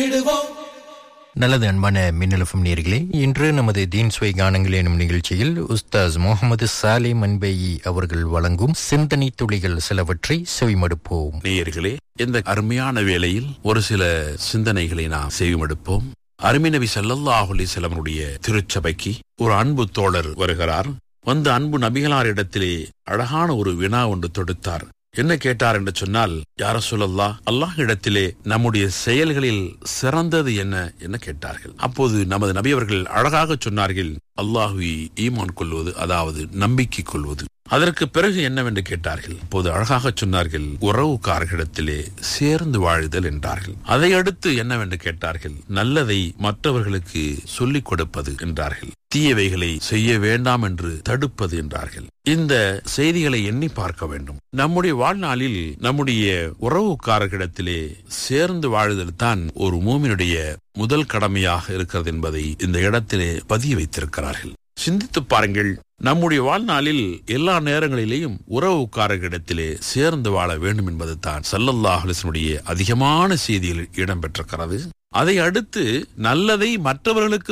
நல்லது அன்பான மின்னலஃபம் நேர்களே இன்று நமது தீன் சுவை கானங்கள் எனும் நிகழ்ச்சியில் உஸ்தாஸ் முகமது சாலே மன்பேயி அவர்கள் வழங்கும் சிந்தனை துளிகள் சிலவற்றை செவிமடுப்போம் நேயர்களே இந்த அருமையான வேளையில் ஒரு சில சிந்தனைகளை நாம் செய்வெடுப்போம் அருமை நபி ஸல்லல்லாஹு அலைஹி வஸல்லமனுடைய திருச்சபைக்கு ஒரு அன்பு தோழர் வருகிறார் வந்து அன்பு நபிகளாரிடத்திலே அழகான ஒரு வினா ஒன்று தொடுத்தார் என்ன கேட்டார் என்று சொன்னால் யார சொல்லல்லா அல்லாஹ் இடத்திலே நம்முடைய செயல்களில் சிறந்தது என்ன என்ன கேட்டார்கள் அப்போது நமது நபி அவர்கள் அழகாக சொன்னார்கள் அல்லாஹுவை ஈமான் கொள்வது அதாவது நம்பிக்கை கொள்வது அதற்கு பிறகு என்னவென்று கேட்டார்கள் அப்போது அழகாக சொன்னார்கள் உறவுக்காரர்களிடத்திலே சேர்ந்து வாழுதல் என்றார்கள் அதை அடுத்து என்னவென்று கேட்டார்கள் நல்லதை மற்றவர்களுக்கு சொல்லிக் கொடுப்பது என்றார்கள் தீயவைகளை செய்ய வேண்டாம் என்று தடுப்பது என்றார்கள் இந்த செய்திகளை எண்ணி பார்க்க வேண்டும் நம்முடைய வாழ்நாளில் நம்முடைய உறவுக்காரர்களிடத்திலே சேர்ந்து வாழுதல் தான் ஒரு மூமினுடைய முதல் கடமையாக இருக்கிறது என்பதை இந்த இடத்திலே பதிய வைத்திருக்கிறார்கள் சிந்தித்து பாருங்கள் நம்முடைய வாழ்நாளில் எல்லா நேரங்களிலேயும் உறவுக்காரர்களிடத்திலே சேர்ந்து வாழ வேண்டும் என்பது தான் சல்லல்லாஹலிசனுடைய அதிகமான செய்தியில் இடம்பெற்றிருக்கிறது அதை அடுத்து நல்லதை மற்றவர்களுக்கு